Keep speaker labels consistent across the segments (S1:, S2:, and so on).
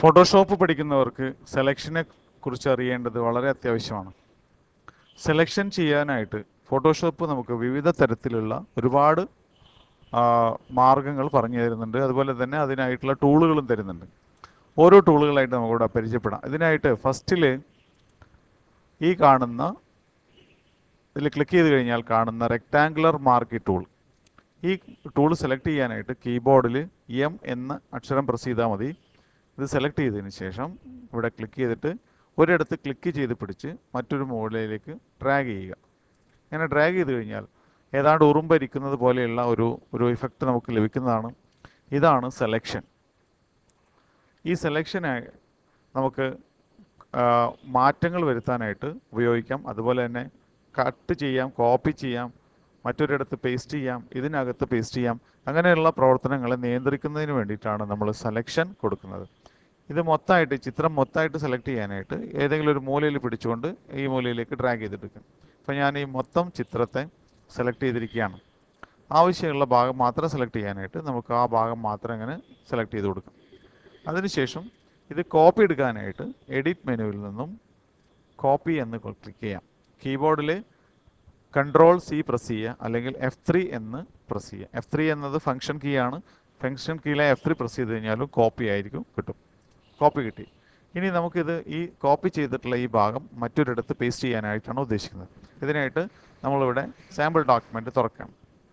S1: Photoshop പഠിക്കുന്നവർക്ക് സെലക്ഷനെ കുറിച്ച് അറിയേണ്ടത് വളരെ അത്യാവശ്യമാണ് സെലക്ഷൻ ചെയ്യാനായിട്ട് ഫോട്ടോഷോപ്പ് നമുക്ക് വിവിധ തരത്തിലുള്ള ഒരുപാട് മാർഗങ്ങൾ പറഞ്ഞു തരുന്നുണ്ട് അതുപോലെ തന്നെ അതിനായിട്ടുള്ള ടൂളുകളും തരുന്നുണ്ട് ഓരോ ടൂളുകളായിട്ട് നമുക്കിവിടെ പരിചയപ്പെടാം ഇതിനായിട്ട് ഫസ്റ്റിൽ ഈ കാണുന്ന ഇതിൽ ക്ലിക്ക് ചെയ്ത് കഴിഞ്ഞാൽ കാണുന്ന റെക്റ്റാങ്കുലർ മാർക്ക് ടൂൾ ഈ ടൂൾ സെലക്ട് ചെയ്യാനായിട്ട് കീബോർഡിൽ എം എന്ന അക്ഷരം പ്രസ് ചെയ്താൽ മതി ഇത് സെലക്ട് ചെയ്തതിന് ശേഷം ഇവിടെ ക്ലിക്ക് ചെയ്തിട്ട് ഒരിടത്ത് ക്ലിക്ക് ചെയ്ത് പിടിച്ച് മറ്റൊരു മുകളിലേക്ക് ഡ്രാഗ് ചെയ്യുക ഇങ്ങനെ ഡ്രാഗ് ചെയ്ത് കഴിഞ്ഞാൽ ഏതാണ്ട് ഉറുമ്പരിക്കുന്നത് പോലെയുള്ള ഒരു ഒരു ഇഫക്റ്റ് നമുക്ക് ലഭിക്കുന്നതാണ് ഇതാണ് സെലക്ഷൻ ഈ സെലക്ഷന് നമുക്ക് ആ, മാറ്റങ്ങൾ വരുത്താനായിട്ട് ഉപയോഗിക്കാം അതുപോലെ തന്നെ കട്ട് ചെയ്യാം കോപ്പി ചെയ്യാം മറ്റൊരിടത്ത് പേസ്റ്റ് ചെയ്യാം ഇതിനകത്ത് പേസ്റ്റ് ചെയ്യാം അങ്ങനെയുള്ള പ്രവർത്തനങ്ങളെ നിയന്ത്രിക്കുന്നതിന് വേണ്ടിയിട്ടാണ് നമ്മൾ സെലക്ഷൻ കൊടുക്കുന്നത് ഇത് മൊത്തമായിട്ട് ചിത്രം മൊത്തമായിട്ട് സെലക്ട് ചെയ്യാനായിട്ട് ഏതെങ്കിലും ഒരു മൂലയിൽ പിടിച്ചുകൊണ്ട് ഈ മൂലയിലേക്ക് ഡ്രാഗ് ചെയ്തെടുക്കും അപ്പോൾ ഞാൻ ഈ മൊത്തം ചിത്രത്തെ സെലക്ട് ചെയ്തിരിക്കുകയാണ് ആവശ്യമുള്ള ഭാഗം മാത്രം സെലക്ട് ചെയ്യാനായിട്ട് നമുക്ക് ആ ഭാഗം മാത്രം ഇങ്ങനെ സെലക്ട് ചെയ്ത് കൊടുക്കാം അതിനുശേഷം ഇത് കോപ്പി എടുക്കാനായിട്ട് എഡിറ്റ് മെനുവിൽ നിന്നും കോപ്പി എന്ന് ക്ലിക്ക് ചെയ്യാം കീബോർഡിൽ കൺട്രോൾ സി പ്രസ് ചെയ്യുക അല്ലെങ്കിൽ എഫ് ത്രീ എന്ന് പ്രസ് ചെയ്യുക എഫ് ത്രീ എന്നത് ഫംഗ്ഷൻ കീ ആണ് ഫംഗ്ഷൻ കീയിലെ എഫ് ത്രീ പ്രസ് ചെയ്ത് കഴിഞ്ഞാലും കോപ്പി ആയിരിക്കും കിട്ടും കോപ്പി കിട്ടി ഇനി നമുക്കിത് ഈ കോപ്പി ചെയ്തിട്ടുള്ള ഈ ഭാഗം മറ്റൊരിടത്ത് പേസ്റ്റ് ചെയ്യാനായിട്ടാണ് ഉദ്ദേശിക്കുന്നത് ഇതിനായിട്ട് നമ്മളിവിടെ സാമ്പിൾ ഡോക്യുമെൻ്റ് തുറക്കാം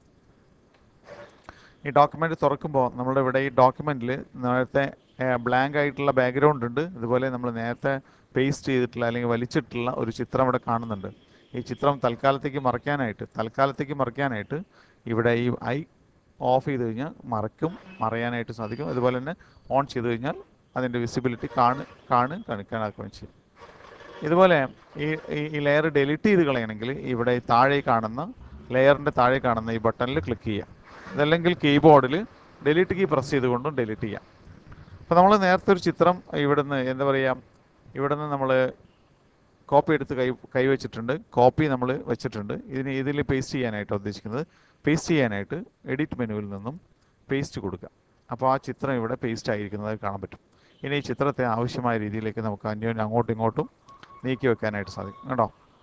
S1: ഈ ഡോക്യുമെൻ്റ് തുറക്കുമ്പോൾ നമ്മളുടെ ഇവിടെ ഈ ഡോക്യുമെൻറ്റിൽ നേരത്തെ ബ്ലാങ്ക് ആയിട്ടുള്ള ബാക്ക്ഗ്രൗണ്ട് ഉണ്ട് അതുപോലെ നമ്മൾ നേരത്തെ പേസ്റ്റ് ചെയ്തിട്ടുള്ള അല്ലെങ്കിൽ വലിച്ചിട്ടുള്ള ഒരു ചിത്രം ഇവിടെ കാണുന്നുണ്ട് ഈ ചിത്രം തൽക്കാലത്തേക്ക് മറയ്ക്കാനായിട്ട് തൽക്കാലത്തേക്ക് മറയ്ക്കാനായിട്ട് ഇവിടെ ഈ ഐ ഓഫ് ചെയ്ത് കഴിഞ്ഞാൽ മറയ്ക്കും മറയാനായിട്ട് സാധിക്കും അതുപോലെ തന്നെ ഓൺ ചെയ്ത് കഴിഞ്ഞാൽ അതിൻ്റെ വിസിബിലിറ്റി കാണു കാണു കാണിക്കാനാക്കുകയും ചെയ്യും ഇതുപോലെ ഈ ഈ- ഈ ലെയർ ഡിലീറ്റ് ചെയ്ത് കളയണമെങ്കിൽ ഇവിടെ ഈ താഴെ കാണുന്ന ലെയറിൻ്റെ താഴെ കാണുന്ന ഈ ബട്ടണിൽ ക്ലിക്ക് ചെയ്യാം അതല്ലെങ്കിൽ കീബോർഡിൽ ഡിലീറ്റ് കീ പ്രസ് ചെയ്തുകൊണ്ടും ഡിലീറ്റ് ചെയ്യാം അപ്പോൾ നമ്മൾ നേരത്തെ ഒരു ചിത്രം ഇവിടുന്ന് എന്താ പറയുക ഇവിടുന്ന് നമ്മൾ കോപ്പി എടുത്ത് കൈ കൈവച്ചിട്ടുണ്ട് കോപ്പി നമ്മൾ വെച്ചിട്ടുണ്ട് ഇതിന് ഇതിൽ പേസ്റ്റ് ചെയ്യാനായിട്ട് ഉദ്ദേശിക്കുന്നത് പേസ്റ്റ് ചെയ്യാനായിട്ട് എഡിറ്റ് മെനുവിൽ നിന്നും പേസ്റ്റ് കൊടുക്കുക അപ്പോൾ ആ ചിത്രം ഇവിടെ പേസ്റ്റ് ആയിരിക്കുന്നത് കാണാൻ പറ്റും ഇനി ഈ ചിത്രത്തെ ആവശ്യമായ രീതിയിലേക്ക് നമുക്ക് അന്യോന്യം അങ്ങോട്ടും ഇങ്ങോട്ടും നീക്കി വെക്കാനായിട്ട് സാധിക്കും കേട്ടോ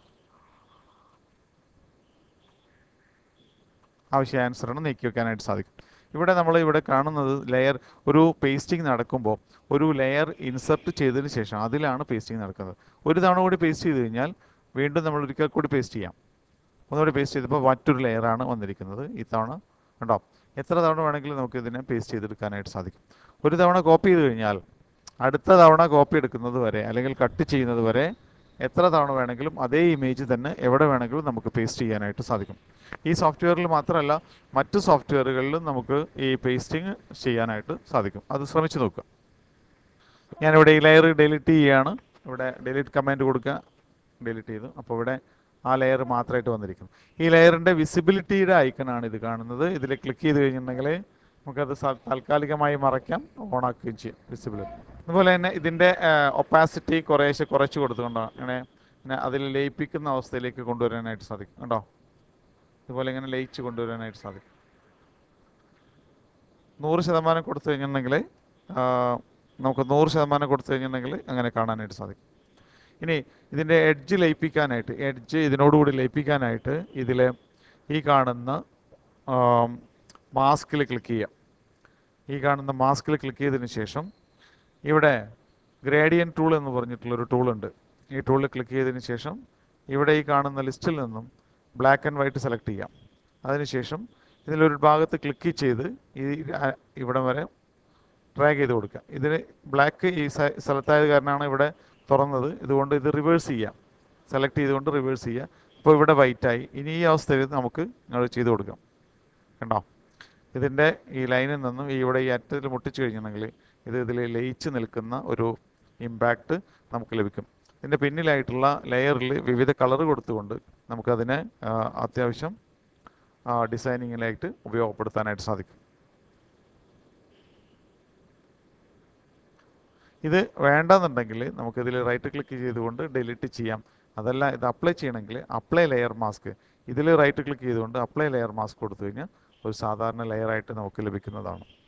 S1: ആവശ്യാനുസരണം നീക്കി വെക്കാനായിട്ട് സാധിക്കും ഇവിടെ നമ്മൾ ഇവിടെ കാണുന്നത് ലെയർ ഒരു പേസ്റ്റിംഗ് നടക്കുമ്പോൾ ഒരു ലെയർ ഇൻസർട്ട് ചെയ്തതിന് ശേഷം അതിലാണ് പേസ്റ്റിംഗ് നടക്കുന്നത് ഒരു തവണ കൂടി പേസ്റ്റ് ചെയ്ത് കഴിഞ്ഞാൽ വീണ്ടും നമ്മൾ ഒരിക്കൽ കൂടി പേസ്റ്റ് ചെയ്യാം ഒന്നുകൂടി പേസ്റ്റ് ചെയ്തപ്പോൾ മറ്റൊരു ലെയറാണ് വന്നിരിക്കുന്നത് ഇത്തവണ കണ്ടോ എത്ര തവണ വേണമെങ്കിലും നമുക്ക് ഇതിനെ പേസ്റ്റ് ചെയ്തെടുക്കാനായിട്ട് സാധിക്കും ഒരു തവണ കോപ്പി ചെയ്ത് കഴിഞ്ഞാൽ അടുത്ത തവണ കോപ്പി എടുക്കുന്നത് വരെ അല്ലെങ്കിൽ കട്ട് ചെയ്യുന്നത് വരെ എത്ര തവണ വേണമെങ്കിലും അതേ ഇമേജ് തന്നെ എവിടെ വേണമെങ്കിലും നമുക്ക് പേസ്റ്റ് ചെയ്യാനായിട്ട് സാധിക്കും ഈ സോഫ്റ്റ്വെയറിൽ മാത്രമല്ല മറ്റ് സോഫ്റ്റ്വെയറുകളിലും നമുക്ക് ഈ പേസ്റ്റിംഗ് ചെയ്യാനായിട്ട് സാധിക്കും അത് ശ്രമിച്ചു നോക്കുക ഞാനിവിടെ ഈ ലെയർ ഡിലീറ്റ് ചെയ്യുകയാണ് ഇവിടെ ഡിലീറ്റ് കമാൻഡ് കൊടുക്കുക ഡിലീറ്റ് ചെയ്തു അപ്പോൾ ഇവിടെ ആ ലെയർ മാത്രമായിട്ട് വന്നിരിക്കും ഈ ലെയറിൻ്റെ വിസിബിലിറ്റിയുടെ ഐക്കണാണ് ഇത് കാണുന്നത് ഇതിൽ ക്ലിക്ക് ചെയ്ത് കഴിഞ്ഞിട്ടുണ്ടെങ്കിൽ നമുക്കത് സ- താൽക്കാലികമായി മറയ്ക്കാം ഓണാക്കുകയും ചെയ്യാം വിസിബിലിറ്റി അതുപോലെ തന്നെ ഇതിൻ്റെ ഒപ്പാസിറ്റി കുറേശ്ശെ കുറച്ച് കൊടുത്തുകൊണ്ടാണ് ഇങ്ങനെ ഇങ്ങനെ അതിൽ ലയിപ്പിക്കുന്ന അവസ്ഥയിലേക്ക് കൊണ്ടുവരാനായിട്ട് സാധിക്കും കണ്ടോ ഇതുപോലെ ഇങ്ങനെ ലയിച്ച് കൊണ്ടുവരാനായിട്ട് സാധിക്കും നൂറ് ശതമാനം കൊടുത്തു കഴിഞ്ഞിട്ടുണ്ടെങ്കിൽ ആ, നമുക്ക് നൂറ് ശതമാനം കൊടുത്തു കഴിഞ്ഞിട്ടുണ്ടെങ്കിൽ അങ്ങനെ കാണാനായിട്ട് സാധിക്കും ഇനി ഇതിൻ്റെ എഡ്ജ് ലയിപ്പിക്കാനായിട്ട് എഡ്ജ് ഇതിനോടുകൂടി ലയിപ്പിക്കാനായിട്ട് ഇതിൽ ഈ കാണുന്ന മാസ്കിൽ ക്ലിക്ക് ചെയ്യാം ഈ കാണുന്ന മാസ്കിൽ ക്ലിക്ക് ചെയ്തതിന് ശേഷം ഇവിടെ ഗ്രേഡിയൻ ടൂൾ എന്ന് പറഞ്ഞിട്ടുള്ളൊരു ടൂളുണ്ട് ഈ ടൂളിൽ ക്ലിക്ക് ചെയ്തതിന് ശേഷം ഇവിടെ ഈ കാണുന്ന ലിസ്റ്റിൽ നിന്നും ബ്ലാക്ക് ആൻഡ് വൈറ്റ് സെലക്ട് ചെയ്യാം അതിനുശേഷം ഇതിലൊരു ഭാഗത്ത് ക്ലിക്ക് ചെയ്ത് ഈ ആ- ഇവിടം വരെ ഡ്രാഗ് ചെയ്ത് കൊടുക്കുക ഇതിന് ബ്ലാക്ക് ഈ സ- സ്ഥലത്തായത് കാരണമാണ് ഇവിടെ തുറന്നത് ഇതുകൊണ്ട് ഇത് റിവേഴ്സ് ചെയ്യാം സെലക്ട് ചെയ്തുകൊണ്ട് റിവേഴ്സ് ചെയ്യുക ഇപ്പോൾ ഇവിടെ white ആയി ഇനി ഈ അവസ്ഥയിൽ നമുക്ക് ഇങ്ങോട്ട് ചെയ്ത് കൊടുക്കാം കണ്ടോ ഇതിൻ്റെ ഈ ലൈനിൽ നിന്നും ഈ ഇവിടെ ഈ അറ്റത്തിൽ മുട്ടിച്ച് കഴിഞ്ഞിട്ടുണ്ടെങ്കിൽ ഇത് ഇതിൽ ലയിച്ച് നിൽക്കുന്ന ഒരു ഇമ്പാക്റ്റ് നമുക്ക് ലഭിക്കും ഇതിൻ്റെ പിന്നിലായിട്ടുള്ള ലെയറിൽ വിവിധ കളർ കൊടുത്തുകൊണ്ട് നമുക്കതിനെ ആ, അത്യാവശ്യം ഡിസൈനിങ്ങിലായിട്ട് ഉപയോഗപ്പെടുത്താനായിട്ട് സാധിക്കും ഇത് വേണ്ടെന്നുണ്ടെങ്കിൽ നമുക്കിതിൽ റൈറ്റ് ക്ലിക്ക് ചെയ്തുകൊണ്ട് ഡിലീറ്റ് ചെയ്യാം അതല്ല ഇത് അപ്ലൈ ചെയ്യണമെങ്കിൽ അപ്ലൈ ലെയർ മാസ്ക് ഇതിൽ റൈറ്റ് ക്ലിക്ക് ചെയ്തുകൊണ്ട് അപ്ലൈ ലെയർ മാസ്ക് കൊടുത്തു കഴിഞ്ഞാൽ ഒരു സാധാരണ ലെയറായിട്ട് നമുക്ക് ലഭിക്കുന്നതാണ്